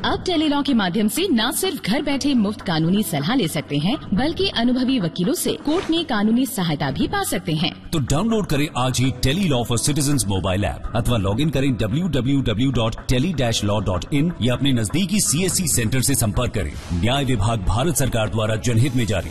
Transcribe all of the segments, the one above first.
अब टेलीलॉ के माध्यम से न सिर्फ घर बैठे मुफ्त कानूनी सलाह ले सकते हैं बल्कि अनुभवी वकीलों से कोर्ट में कानूनी सहायता भी पा सकते हैं तो डाउनलोड करें आज ही tele law for citizen mobile app अथवा लॉग इन करें www.tele-law.in या अपने नजदीकी सीएससी सेंटर से संपर्क करें न्याय विभाग भारत सरकार द्वारा जनहित में जारी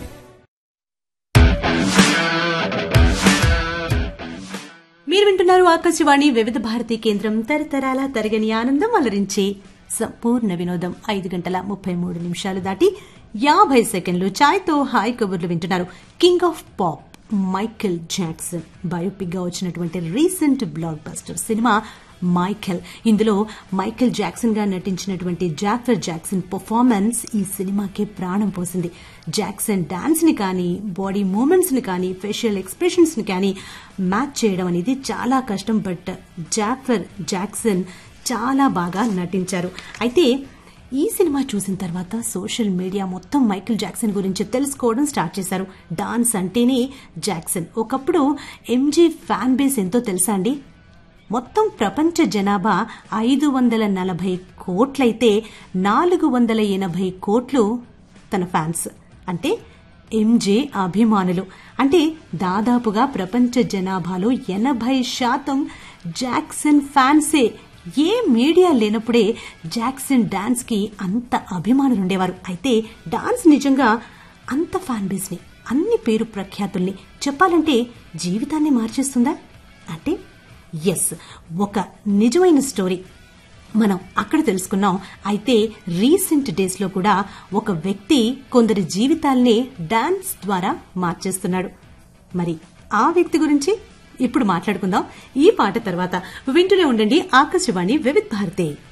మీరు వింటున్నారు ఆకాశవాణి వివిధ భారతి కేంద్రం తరతరాల తరగని ఆనందం అలరించే సంపూర్ణ వినోదం ఐదు గంటల ముప్పై మూడు నిమిషాలు దాటి యాభై సెకండ్లు ఛాయ్తో హాయ్ కబుర్లు వింటున్నారు king of pop Michael Jackson biopic గా వచ్చినటువంటి recent blockbuster cinema Michael ఇందులో మైకెల్ జాక్సన్ గా నటించినటువంటి జాఫర్ జాక్సన్ పర్ఫార్మెన్స్ ఈ సినిమాకి ప్రాణం పోసింది జాక్సన్ డాన్స్ ని కానీ బాడీ మూమెంట్స్ ని కానీ ఫేషియల్ ఎక్స్ప్రెషన్స్ ని కానీ మ్యాచ్ చేయడం అనేది చాలా కష్టం బట్ జాఫర్ జాక్సన్ చాలా బాగా నటించారు అయితే ఈ సినిమా చూసిన తర్వాత సోషల్ మీడియా మొత్తం మైకిల్ జాక్సన్ గురించి తెలుసుకోవడం స్టార్ట్ చేశారు డాన్స్ అంటేనే జాక్సన్ ఒకప్పుడు ఎంజీ ఫ్యాన్ బేస్ ఎంతో తెలుసా అండి మొత్తం ప్రపంచ జనాభా ఐదు వందల నలభై కోట్లయితే నాలుగు వందల ఎనభై కోట్లు తన ఫ్యాన్స్ అంటే ఎంజే అభిమానులు అంటే దాదాపుగా ప్రపంచ జనాభాలో ఎనభై శాతం జాక్సన్ ఫ్యాన్సే ఏ మీడియా లేనప్పుడే జాక్సన్ డాన్స్ కి అంత అభిమానులు ఉండేవారు అయితే డాన్స్ నిజంగా అంత ఫ్యాన్ బేస్ ని అన్ని పేరు ప్రఖ్యాతుల్ని చెప్పాలంటే జీవితాన్ని మార్చేస్తుందా అంటే ఎస్ ఒక నిజమైన స్టోరీ మనం అక్కడ తెలుసుకున్నాం అయితే రీసెంట్ డేస్ లో కూడా ఒక వ్యక్తి కొందరి జీవితాల్ని డాన్స్ ద్వారా మార్చేస్తున్నాడు మరి ఆ వ్యక్తి గురించి ఇప్పుడు మాట్లాడుకుందాం ఈ పాట తర్వాత వింటూనే ఉండండి ఆకాశవాణి వివిధ్ భారతి